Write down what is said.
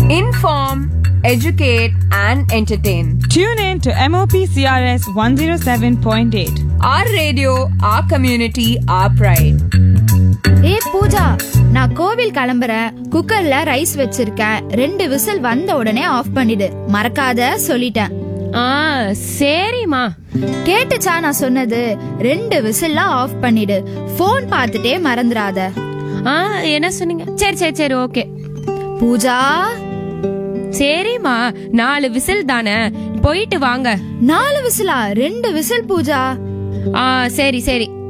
Inform, educate, and entertain. Tune in to MOP CRS 107.8. Our radio, our community, our pride. ஏ பூஜா நான் கோவில் கிளம்புறேன் குக்கர்ல rice வச்சிருக்கேன் ரெண்டு விசில் வந்த உடனே ஆஃப் பண்ணிடு மறக்காத சொல்லிட்டேன் ஆ சரிம்மா கேட்டுச்சா நான் சொன்னது ரெண்டு விசில்லாம் ஆஃப் பண்ணிடு ஃபோன் பார்த்துட்டே மறந்துடாத ஆ என்ன சொன்னீங்க சரி சரி சரி ஓகே பூஜா சரிம்மா நாலு விசில் தானே போயிட்டு வாங்க நாலு விசிலா ரெண்டு விசில் பூஜா ஆ சரி சரி